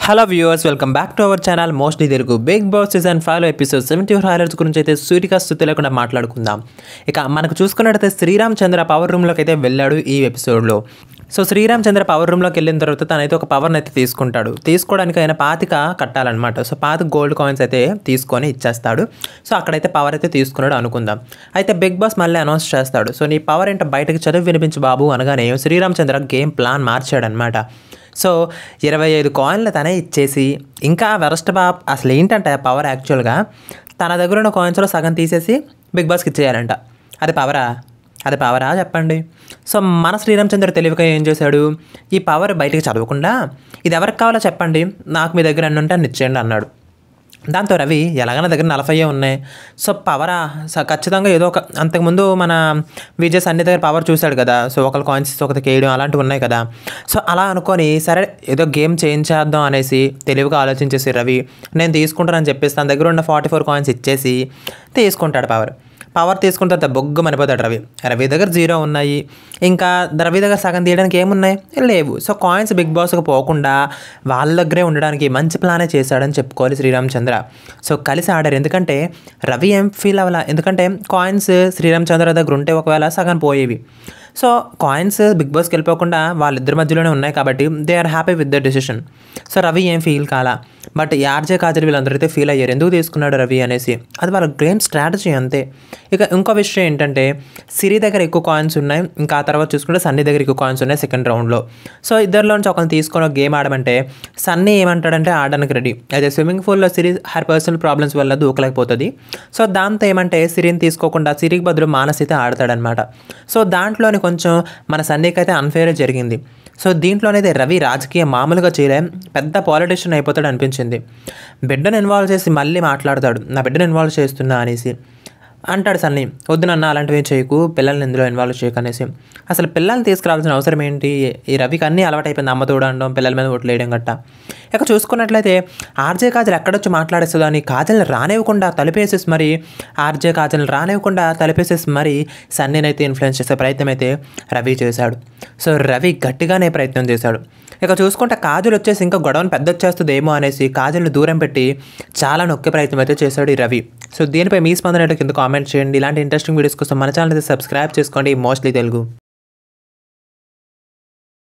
hello viewers welcome back to our channel mostly Telugu Bigg Boss season five episode seventy four highlights గురించి అయితే సూటిగా స్థుతి లేకుండా మాట్లాడుకుందాం ఇక మనకు చూసుకున్నట్టయితే శ్రీరామ్ చంద్ర పవర్ రూమ్లోకి అయితే వెళ్ళాడు ఈ ఎపిసోడ్లో సో శ్రీరామ్ చంద్ర పవర్ రూమ్లోకి వెళ్ళిన తర్వాత తనైతే ఒక పవర్ని అయితే తీసుకుంటాడు తీసుకోవడానికి ఆయన పాతిక కట్టాలన్నమాట సో పాతిక గోల్డ్ కాయిన్స్ అయితే తీసుకొని ఇచ్చేస్తాడు సో అక్కడైతే పవర్ అయితే తీసుకున్నాడు అనుకుందాం అయితే బిగ్ బాస్ మళ్ళీ అనౌన్స్ చేస్తాడు సో నీ పవర్ ఏంటో బయటకు చదివి వినిపించు బాబు అనగానే శ్రీరామ్ చంద్ర గేమ్ ప్లాన్ మార్చాడనమాట సో ఇరవై ఐదు కాయిన్లు తనే ఇచ్చేసి ఇంకా వెరస్ట్ బా అసలు ఏంటంటే పవర్ యాక్చువల్గా తన దగ్గర ఉన్న కాయిన్స్లో సగం తీసేసి బిగ్ బాస్కి ఇచ్చేయాలంట అది పవరా అది పవరా చెప్పండి సో మన శ్రీరామచంద్ర తెలివిగా ఏం చేశాడు ఈ పవర్ బయటికి చదవకుండా ఇది ఎవరికి కావాలో చెప్పండి నాకు మీ దగ్గర అన్ని ఉంటే అన్ని ఇచ్చేయండి అన్నాడు దాంతో రవి ఎలాగైనా దగ్గర నలభైయే ఉన్నాయి సో పవరా స- ఖచ్చితంగా ఏదో ఒక అంతకుముందు మన విజయ్ అన్ని దగ్గర పవర్ చూశాడు కదా సో ఒకరి కాయిన్స్ ఒకరికి వేయడం అలాంటివి ఉన్నాయి కదా సో అలా అనుకొని సరే ఏదో గేమ్ చేంజ్ చేద్దాం అనేసి తెలివిగా ఆలోచించేసి రవి నేను తీసుకుంటానని చెప్పేసి తన దగ్గర ఉన్న ఫార్టీ ఫోర్ కాయిన్స్ ఇచ్చేసి తీసుకుంటాడు పవర్ పవర్ తీసుకున్న తర్వాత బొగ్గు మనిపోతాడు రవి రవి దగ్గర జీరో ఉన్నాయి ఇంకా రవి దగ్గర సగం తీయడానికి ఏమున్నాయి లేవు సో కాయిన్స్ బిగ్ బాస్కి పోకుండా వాళ్ళ దగ్గరే ఉండడానికి మంచి ప్లానే చేశాడని చెప్పుకోవాలి శ్రీరామచంద్ర సో కలిసి ఆడారు ఎందుకంటే రవి ఏం ఫీల్ అవ్వాల ఎందుకంటే కాయిన్స్ శ్రీరామచంద్ర దగ్గర ఉంటే ఒకవేళ సగం పోయేవి సో కాయిన్స్ బిగ్ బాస్కి వెళ్ళిపోకుండా వాళ్ళిద్దరి మధ్యలోనే ఉన్నాయి కాబట్టి they are happy with the decision so Ravi ఏం ఫీల్ కాలా బట్ ఈ ఆర్జే కాజల్ వీళ్ళందరూ అయితే ఫీల్ అయ్యారు ఎందుకు తీసుకున్నాడు రవి అనేసి అది వాళ్ళ గేమ్ స్ట్రాటజీ అంతే ఇక ఇంకో విషయం ఏంటంటే సిరి దగ్గర ఎక్కువ కాయిన్స్ ఉన్నాయి ఇంకా ఆ తర్వాత చూసుకుంటే సన్నీ దగ్గర ఎక్కువ కాయిన్స్ ఉన్నాయి సెకండ్ రౌండ్లో సో ఇద్దరిలోంచి ఒకరిని తీసుకొని ఒక గేమ్ ఆడమంటే సన్నీ ఏమంటాడంటే ఆడడానికి రెడీ అయితే స్విమ్మింగ్ పూల్లో సిరి హర్ పర్సనల్ ప్రాబ్లమ్స్ వల్ల దూకలేకపోతుంది సో దాంతో ఏమంటే సిరిని తీసుకోకుండా సిరికి బదులు మానసితే ఆడతాడనమాట సో దాంట్లోని కొంచెం మన సన్నీకి అయితే అన్ఫేర్ జరిగింది సో దీంట్లోనైతే రవి రాజకీయ మామూలుగా చేయలే పెద్ద పాలిటిషియన్ అయిపోతాడు అనిపించింది బిడ్డను ఇన్వాల్వ్ చేసి మళ్ళీ మాట్లాడతాడు నా బిడ్డను ఇన్వాల్వ్ చేస్తున్నా అనేసి అంటాడు సన్నీ వద్దు నన్ను అలాంటివి ఏం చేయకు పిల్లల్ని ఇందులో ఇన్వాల్వ్ చేయకు అనేసి అసలు పిల్లల్ని తీసుకురావాల్సిన అవసరం ఏంటి ఈ రవికి అన్నీ అలవాటు అయిపోయింది అమ్మ తోడడం పిల్లల మీద ఓట్లు వేయడం గట్ట ఇక చూసుకున్నట్లయితే ఆర్జే కాజల్ ఎక్కడొచ్చి మాట్లాడేస్తుందో అని కాజల్ని రానివ్వకుండా తలుపేసేసి మరి ఆర్జే కాజల్ని రానివ్వకుండా తలుపేసేసి మరి సన్నీనైతే ఇన్ఫ్లుయెన్స్ చేసే ప్రయత్నం అయితే రవి చేశాడు సో రవి గట్టిగానే ప్రయత్నం చేశాడు ఇక చూసుకుంటే కాజల్ వచ్చేసి ఇంకా గొడవను పెద్ద వచ్చేస్తుందేమో అనేసి కాజల్ని దూరం పెట్టి చాలా నొక్కే ప్రయత్నం అయితే చేశాడు ఈ రవి సో దీనిపై మీ స్పందన ఏంటో కింద కామెంట్ చేయండి ఇలాంటి ఇంట్రెస్టింగ్ వీడియోస్ కోసం మన ఛానల్ అయితే సబ్స్క్రైబ్ చేసుకోండి మోస్ట్లీ తెలుగు